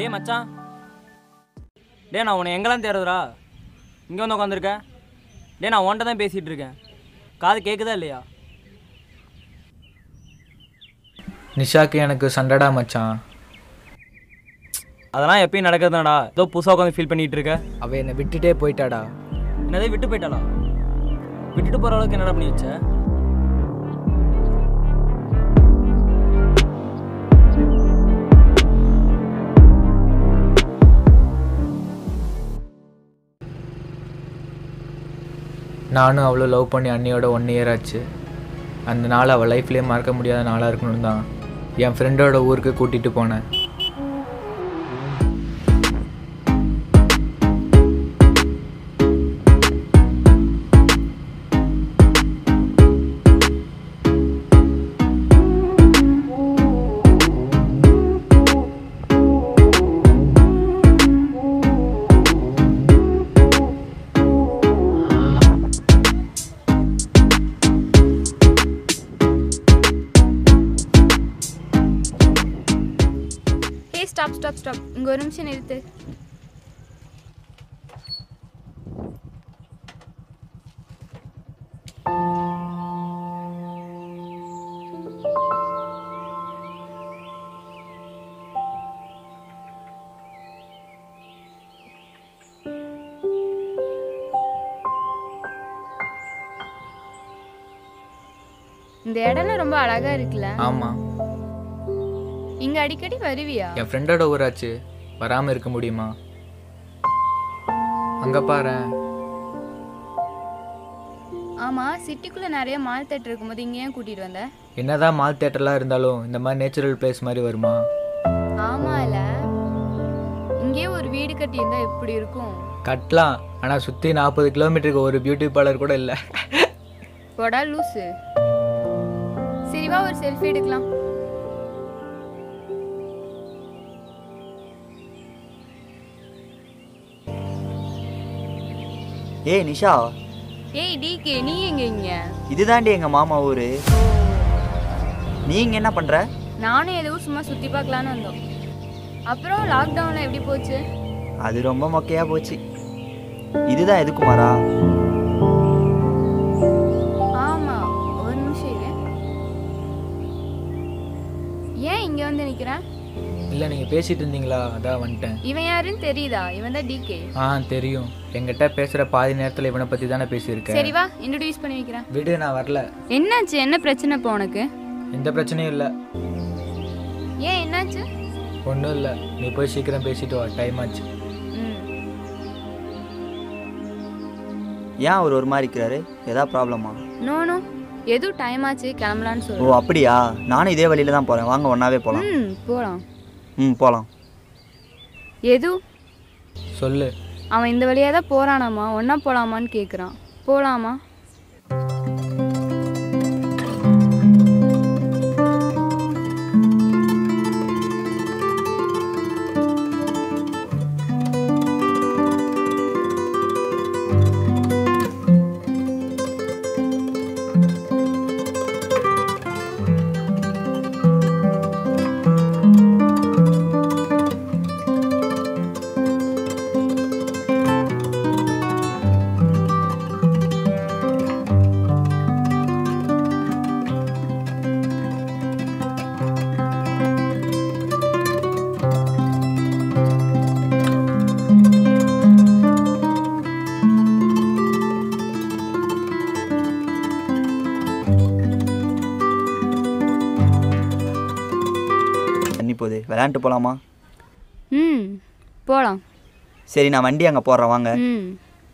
டேய் மச்சான் டேய் நான் உன்னை எங்கெல்லாம் தேடுறதுடா இங்கே வந்து உட்காந்துருக்க டேய் நான் உன்கிட்ட தான் பேசிகிட்டு இருக்கேன் காது கேட்குதா இல்லையா நிஷாக்கு எனக்கு சண்டைடா மச்சான் அதெல்லாம் எப்பயும் நடக்கிறதுனாடா ஏதோ புதுசாக உட்காந்து ஃபீல் பண்ணிகிட்டு இருக்க அவ என்னை விட்டுட்டே போயிட்டாடா என்னதே விட்டு போயிட்டாளா விட்டுட்டு போகிற அளவுக்கு என்னடா பண்ணி வச்ச நானும் அவ்வளோ லவ் பண்ணி அண்ணியோட ஒன் இயர் ஆச்சு அந்த நாள் அவள் லைஃப்லேயே மறக்க முடியாத நாளாக இருக்கணும் தான் என் ஃப்ரெண்டோட ஊருக்கு கூட்டிகிட்டு போனேன் ஹே ஸ்டாப் ஸ்டாப் ஸ்டாப் இங்கே ஒரு நிமிஷம் நிறுத்து இந்த இடம்லாம் ரொம்ப அழகா இருக்குல்ல ஆமாம் இங்க அடிக்கடி வருவியா என் ஃப்ரெண்டோட ஊராச்சு வராமல் இருக்க முடியுமா அங்கே பாரு ஆமா சிட்டிக்குள்ள நிறைய மால் தேட்டர் இருக்கும்போது இங்க ஏன் கூட்டிட்டு வந்த என்னதான் மால் தேட்டர்லாம் இருந்தாலும் இந்த மாதிரி நேச்சுரல் பிளேஸ் மாதிரி வருமா ஆமால இங்கே ஒரு வீடு கட்டி இருந்தா எப்படி இருக்கும் கட்டலாம் ஆனால் சுற்றி நாற்பது கிலோமீட்டருக்கு ஒரு பியூட்டி பார்லர் கூட இல்லை போடா லூசு சரி வா ஒரு செல்ஃபி எடுக்கலாம் ஏய் நிஷா ஏய் டிகே நீ எங்க இங்க இதுதாண்டி எங்க மாமா ஊரு நீங்க என்ன பண்ற நானும் எதுவும் சும்மா சுத்தி பார்க்கலான்னு வந்தோம் அப்புறம் லாக்டவுன்ல எப்படி போச்சு அது ரொம்ப மொக்கையா போச்சு இதுதான் எதுக்குமாரா ஆமா ஒரு நிமிஷம் இரு ஏன் இங்க வந்து நிக்கிறேன் இல்லை நீங்கள் பேசிட்டு இருந்தீங்களா அதான் வந்துட்டேன் இவன் யாருன்னு தெரியுதா இவன் தான் டிகே ஆ தெரியும் என்கிட்ட பேசுகிற பாதி நேரத்தில் இவனை பற்றி தானே பேசியிருக்கேன் சரி வா இன்ட்ரடியூஸ் பண்ணி வைக்கிறேன் விடு நான் வரல என்னாச்சு என்ன பிரச்சனை இப்போ உனக்கு எந்த பிரச்சனையும் இல்லை ஏன் என்னாச்சு ஒன்றும் இல்லை நீ போய் சீக்கிரம் பேசிட்டு வா டைம் ஆச்சு ம் ஏன் அவர் ஒரு மாதிரி இருக்கிறாரு ஏதாவது ப்ராப்ளமா நோ நோ எதுவும் டைம் ஆச்சு கிளம்பலான்னு ஓ சொல்லு அப்படியா நானும் இதே வழியில தான் போறேன் வாங்க ஒன்னாவே போலாம் ம் போலாம் ம் போலாம் எது சொல்லு அவன் இந்த வழியாக தான் போறானாமா ஒன்றா போகலாமான்னு கேட்குறான் போகலாமா தண்ணி போகுது விளையாண்டு போலாமா ம் போகலாம் சரி நான் வண்டி அங்கே போடுறேன் வாங்க ம்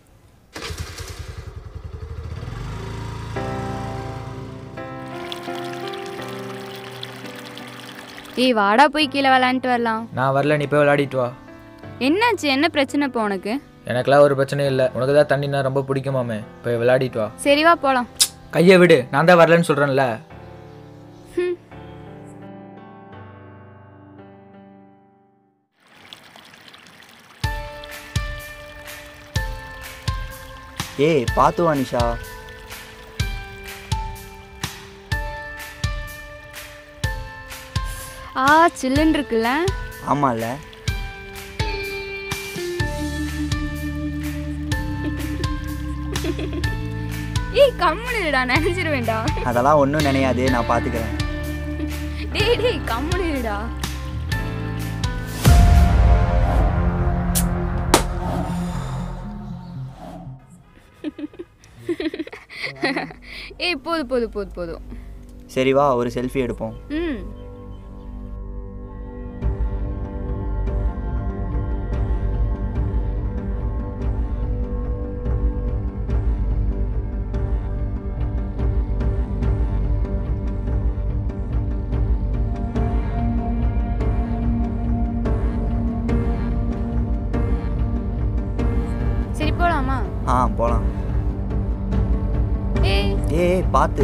ஏய் வாடா போய் கீழே விளாண்டுட்டு வரலாம் நான் வரல நீ போய் விளையாடிட்டு வா என்னாச்சு என்ன பிரச்சனை இப்போ உனக்கு எனக்கெல்லாம் ஒரு பிரச்சனையும் இல்லை உனக்கு தான் தண்ணினா ரொம்ப பிடிக்குமாமே போய் விளையாடிட்டு வா சரி வா போகலாம் கையை விடு நான் தான் வரலன்னு சொல்கிறேன்ல ஏய் பார்த்து வா நிஷா ஆ சில்லுன்னு இருக்குல்ல ஆமாம்ல ஏய் கம்முனுடா நினைச்சிருவேன்டா அதெல்லாம் ஒன்றும் நினையாது நான் பார்த்துக்கிறேன் டேய் டேய் கம்முனுடா ஏய் போதும் போதும் போதும் போதும் சரி வா ஒரு செல்ஃபி எடுப்போம் ம் சரி போலாமா ஆ போகலாம் ஏய் ஏய் பார்த்து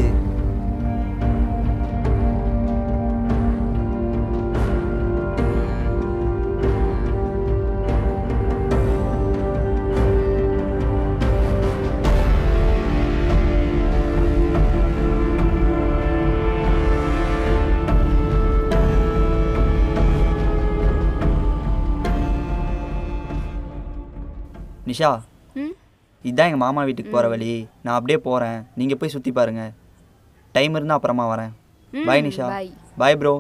நிஷா ம் இதுதான் எங்கள் மாமா வீட்டுக்கு போகிற வழி நான் அப்படியே போகிறேன் நீங்கள் போய் சுற்றி பாருங்கள் டைம் இருந்தால் அப்புறமா வரேன் ம், bye Nisha bye. Bye bro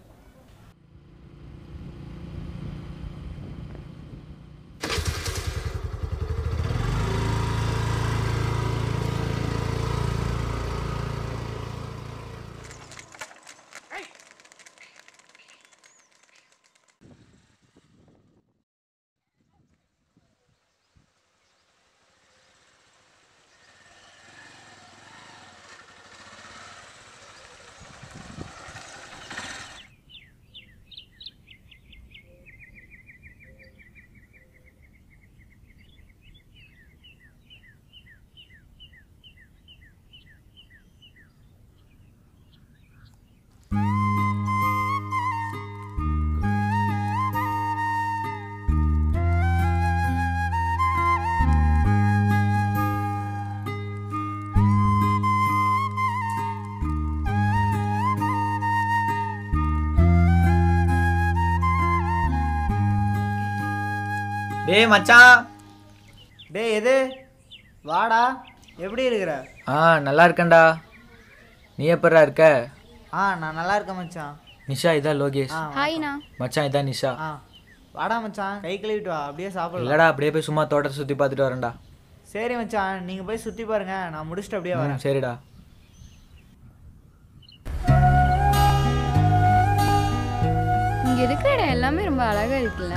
டேய் மச்சான் டேய் எது வாடா எப்படி இருக்கிற ஆ நல்லா இருக்கேன்டா நீ எப்படா இருக்க ஆ நான் நல்லா இருக்கேன் மச்சான் நிஷா இதான் லோகேஷ் ஆ ஹாய்ண்ணா மச்சான் இதான் நிஷா ஆ வாடா மச்சான் கை கழுவிட்டு வா அப்படியே சாப்பிடலாம் இல்லடா அப்படியே போய் சும்மா தோட்டத்தை சுற்றி பார்த்துட்டு வரேன்டா சரி மச்சான் நீங்கள் போய் சுற்றி பாருங்க நான் முடிச்சுட்டு அப்படியே வரேன் ம், சரிடா இங்க இருக்கிற இடம் எல்லாமே ரொம்ப அழகா இருக்குல்ல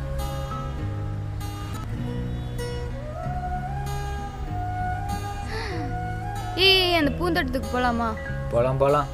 ஏய் அந்த பூந்தோட்டத்துக்கு போலாமா போகலாம் போகலாம்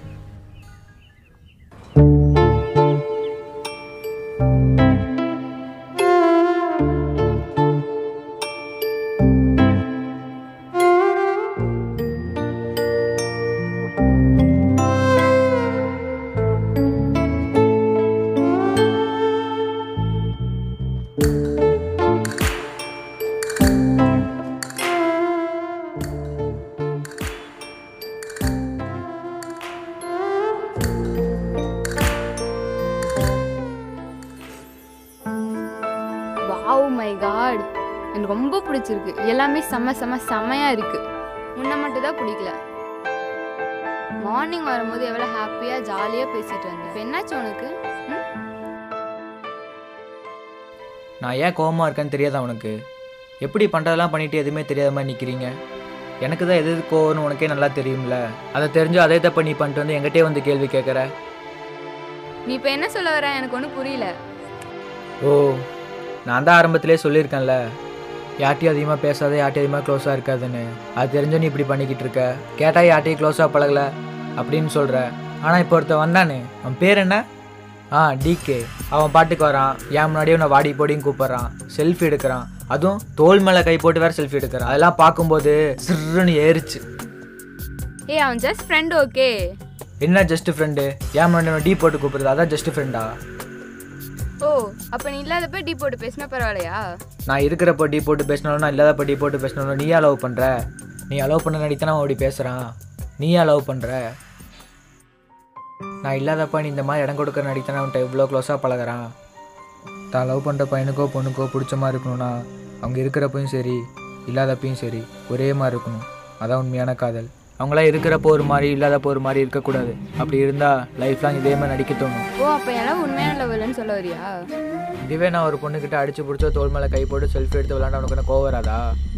வாவ் மை காட் எனக்கு ரொம்ப பிடிச்சிருக்கு எல்லாமே செம்ம செம்ம செம்மையா இருக்கு உன்னை மட்டும் தான் பிடிக்கல மார்னிங் வரும்போது எவ்வளோ ஹாப்பியாக ஜாலியாக பேசிட்டு வந்தேன் இப்போ என்னாச்சு உனக்கு ம்? நான் ஏன் கோவமா இருக்கேன்னு தெரியாதா உனக்கு எப்படி பண்ணுறதெல்லாம் பண்ணிட்டு எதுவுமே தெரியாத மாதிரி நிற்கிறீங்க எனக்கு தான் எது எது கோவம்னு உனக்கே நல்லா தெரியும்ல அதை தெரிஞ்சு அதே தப்ப நீ பண்ணிட்டு வந்து என்கிட்டயே வந்து கேள்வி கேட்குற நீ இப்போ என்ன சொல்ல வர எனக்கு ஒன்றும் புரியல ஓ நான் தான் ஆரம்பத்திலே சொல்லியிருக்கேன்ல யார்ட்டையும் அதிகமாக பேசாத யார்ட்டையும் அதிகமாக க்ளோஸாக இருக்காதுன்னு அது தெரிஞ்சு நீ இப்படி பண்ணிக்கிட்டு இருக்க கேட்டால் யார்ட்டையும் க்ளோஸாக பழகல அப்படின்னு சொல்கிற ஆனால் இப்போ ஒருத்தன் வந்தானே அவன் பேர் என்ன ஆ டிகே அவன் பாட்டுக்கு வரான் என் முன்னாடியே உன்னை வாடி போடியும் கூப்பிட்றான் செல்ஃபி எடுக்கிறான் அதுவும் தோல் மேலே கை போட்டு வேறு செல்ஃபி எடுக்கிறான் அதெல்லாம் பார்க்கும்போது சிறுன்னு ஏறிச்சு ஏய் அவன் ஜஸ்ட் ஃப்ரெண்ட் ஓகே என்ன ஜஸ்ட் ஃப்ரெண்டு என் முன்னாடி உன்னை டீ போட்டு கூப்பிடுறது அதான் ஜஸ்ட் ஃப்ரெண்டா ஓ அப்போ நீ இல்லாதப்ப டீ போட்டு பேசினா பரவாயில்லையா நான் இருக்கிறப்ப டீ போட்டு பேசினாலும் நான் இல்லாதப்ப டீ போட்டு பேசினாலும் நீ அலோவ் பண்ணுற நீ அலோவ் பண்ண நடித்தானே அவன் அப்படி பேசுகிறான் நீ அலோவ் பண்ணுற நான் இல்லாதப்ப நீ இந்த மாதிரி இடம் கொடுக்குற நடித்தானே அவன்கிட்ட இவ்வளோ க்ளோஸாக பழகுறான் தான் லவ் பண்ணுற பையனுக்கோ பொண்ணுக்கோ பிடிச்ச மாதிரி இருக்கணும்னா அவங்க இருக்கிறப்பையும் சரி இல்லாதப்பையும் சரி ஒரே மாதிரி இருக்கணும் அதான் உண்மையான காதல் அவங்களாம் இருக்கிறப்போ ஒரு மாதிரி இல்லாதப்போ ஒரு மாதிரி இருக்கக்கூடாது அப்படி இருந்தால் லைஃப் லாங் இதே மாதிரி நடிக்க தோணும் ஓ அப்போ எல்லாம் உண்மையான லவ்லன்னு சொல்ல வரியா இதுவே நான் ஒரு பொண்ணுக்கிட்ட அடிச்சு பிடிச்சோ தோல் மேலே கை போட்டு செல்ஃபி எடுத்து விளாண்ட உனக்கு என்ன கோவம் வராதா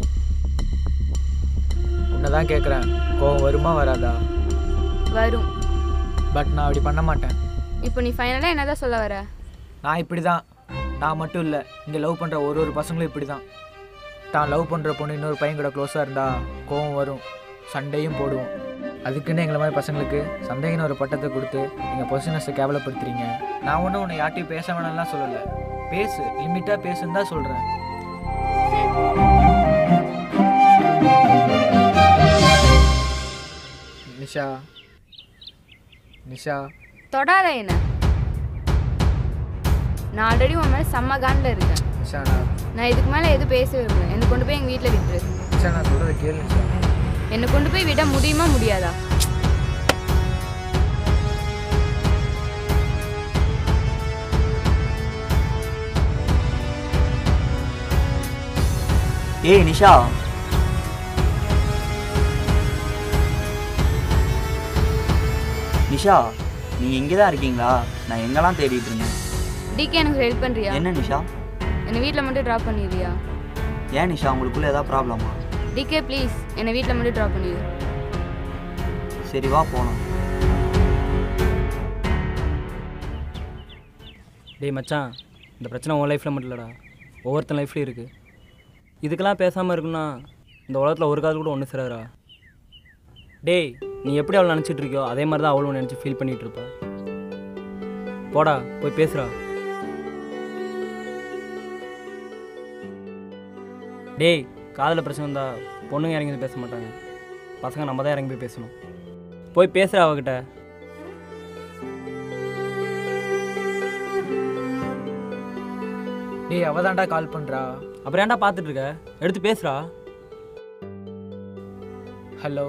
உன்னை தான் கேட்குறேன் கோவம் வருமா வராதா வரும் பட் நான் அப்படி பண்ண மாட்டேன் இப்போ நீ ஃபைனலாக என்னதான் சொல்ல வர நான் இப்படி தான் நான் மட்டும் இல்லை இங்கே லவ் பண்ணுற ஒரு ஒரு பசங்களும் இப்படி தான் தான் லவ் பண்ணுற பொண்ணு இன்னொரு பையன் கூட க்ளோஸாக இருந்தால் கோவம் வரும் சண்டையும் போடுவோம் அதுக்குன்னு எங்களை மாதிரி பசங்களுக்கு சந்தேகம்னு ஒரு பட்டத்தை கொடுத்து எங்கள் பொசிஷனஸை கேவலப்படுத்துறீங்க நான் ஒன்றும் உன்னை யார்ட்டையும் பேச வேணாம்லாம் சொல்லலை பேசு லிமிட்டாக பேசுன்னு தான் சொல்கிறேன் நிஷா நிஷா தொடாத என்ன நான் ஆல்ரெடி உன் மேலே செம்ம காண்டில் இருக்கேன் நிஷா நான் நான் இதுக்கு மேலே எதுவும் பேச விரும்பல என்னை கொண்டு போய் எங்கள் வீட்டில் விட்டுரு நிஷா நான் சொல்கிறத கேளு நிஷா என்னை கொண்டு போய் விட முடியுமா முடியாதா ஏய் நிஷா நிஷா நீங்கள் இங்கே தான் இருக்கீங்களா நான் எங்கெல்லாம் தேடிட்டு இருந்தேன் டிகே எனக்கு ஹெல்ப் பண்ணுறியா என்ன நிஷா என்னை வீட்டில் மட்டும் ட்ராப் பண்ணிடுறியா ஏன் நிஷா உங்களுக்குள்ள ஏதாவது ப்ராப்ளமா டிகே ப்ளீஸ் என்னை வீட்டில் மட்டும் ட்ராப் பண்ணிடு சரி வா போகலாம் டேய் மச்சான் இந்த பிரச்சனை உன் லைஃப்பில் மட்டும் இல்லைடா ஒவ்வொருத்தன் லைஃப்லையும் இருக்குது இதுக்கெல்லாம் பேசாமல் இருக்குன்னா இந்த உலகத்தில் ஒரு கால் கூட ஒன்று சேராதா டேய் நீ எப்படி அவளை நினச்சிட்டு இருக்கியோ அதே மாதிரி தான் அவளும் நினச்சி ஃபீல் பண்ணிகிட்டு இருப்பா போடா போய் பேசுகிறா டேய் காதில் பிரச்சனை இருந்தா பொண்ணுங்க இறங்கி வந்து பேச மாட்டாங்க பசங்க நம்ம தான் இறங்கி போய் பேசணும் போய் பேசுகிற அவகிட்ட டேய் அவ தான்டா கால் பண்ணுறா அப்புறம் ஏன்டா பார்த்துட்டு இருக்க எடுத்து பேசுகிறா ஹலோ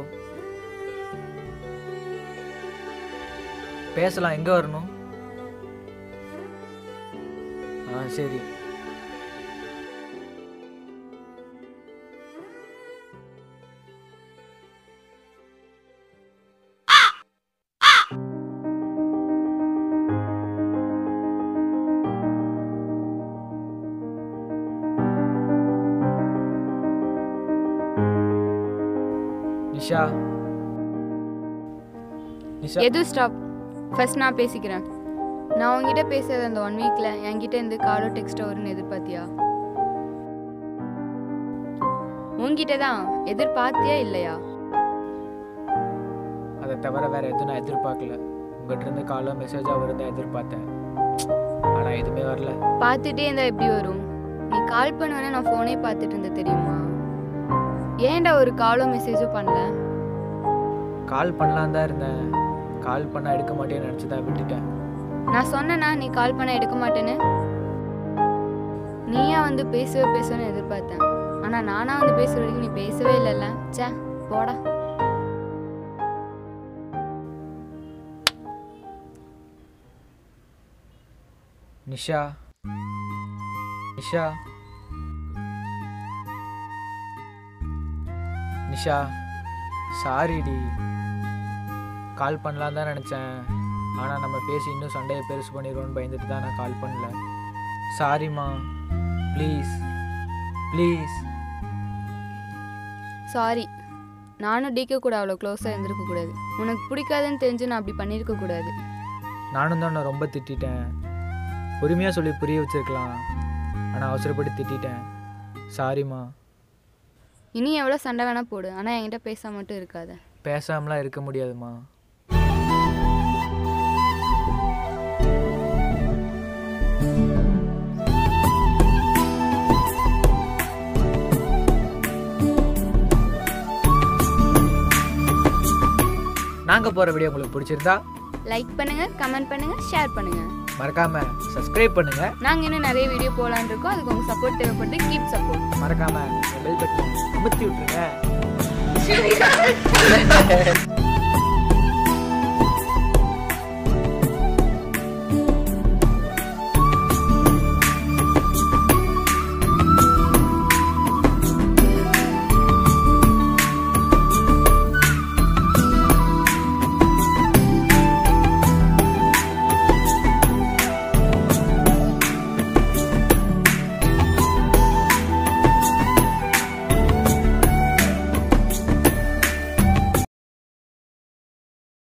பேசலாம் எங்கே வரணும் ஆ சரி நிஷா நிஷா எது ஸ்டாப் ஃபர்ஸ்ட் நான் பேசிக்கிறேன் நான் உங்ககிட்ட பேசுறது அந்த ஒன் வீக்கில் என்கிட்ட இருந்து காலோ டெக்ஸ்ட்டோ வரும்னு எதிர்பார்த்தியா உங்ககிட்ட தான் எதிர்பார்த்தியா இல்லையா அதை தவிர வேற எதுவும் நான் எதிர்பார்க்கல உங்ககிட்ட இருந்து காலோ மெசேஜாக வருதா எதிர்பார்த்தேன் ஆனால் எதுவுமே வரல பார்த்துட்டே இருந்தா எப்படி வரும் நீ கால் பண்ணுவேன்னு நான் ஃபோனே பார்த்துட்டு இருந்தேன் தெரியுமா ஏன்டா ஒரு காலோ மெசேஜோ பண்ணல கால் பண்ணலாம் தான் இருந்தேன் கால் பண்ண எடுக்க மாட்டேன்னு நினச்சி தான் விட்டுட்டேன் நான் சொன்னேனா நீ கால் பண்ண எடுக்க மாட்டேன்னு நீயா வந்து பேசவே பேசணும்னு எதிர்பார்த்தேன் ஆனா நானா வந்து பேசுற வரைக்கும் நீ பேசவே இல்லைல்ல ச்சே போடா நிஷா நிஷா நிஷா சாரிடி கால் பண்ணலாம் தான் நினச்சேன் ஆனால் நம்ம பேசி இன்னும் சண்டையை பெருசு பண்ணிடுவோன்னு பயந்துட்டு தான் நான் கால் பண்ணல சாரிம்மா ப்ளீஸ் ப்ளீஸ் சாரி நானும் டிகே கூட அவ்வளோ க்ளோஸாக இருந்திருக்க கூடாது உனக்கு பிடிக்காதுன்னு தெரிஞ்சு நான் அப்படி பண்ணியிருக்க கூடாது நானும் தான் உன்னை ரொம்ப திட்டிட்டேன் பொறுமையாக சொல்லி புரிய வச்சிருக்கலாம் ஆனால் அவசரப்பட்டு திட்டிட்டேன் சாரிம்மா இனி எவ்வளோ சண்டை வேணா போடு ஆனால் என்கிட்ட பேச மட்டும் இருக்காத பேசாமலாம் இருக்க முடியாதும்மா நாங்கள் போகிற வீடியோ உங்களுக்கு பிடிச்சிருந்தா லைக் பண்ணுங்க கமெண்ட் பண்ணுங்க ஷேர் பண்ணுங்க மறக்காம சப்ஸ்கிரைப் பண்ணுங்க நாங்கள் இன்னும் நிறைய வீடியோ போகலான்னு இருக்கோம் அதுக்கு உங்கள் சப்போர்ட் தேவைப்பட்டு கீப் சப்போர்ட் மறக்காம பெல் பட்டன் அமுத்தி விட்டுருங்க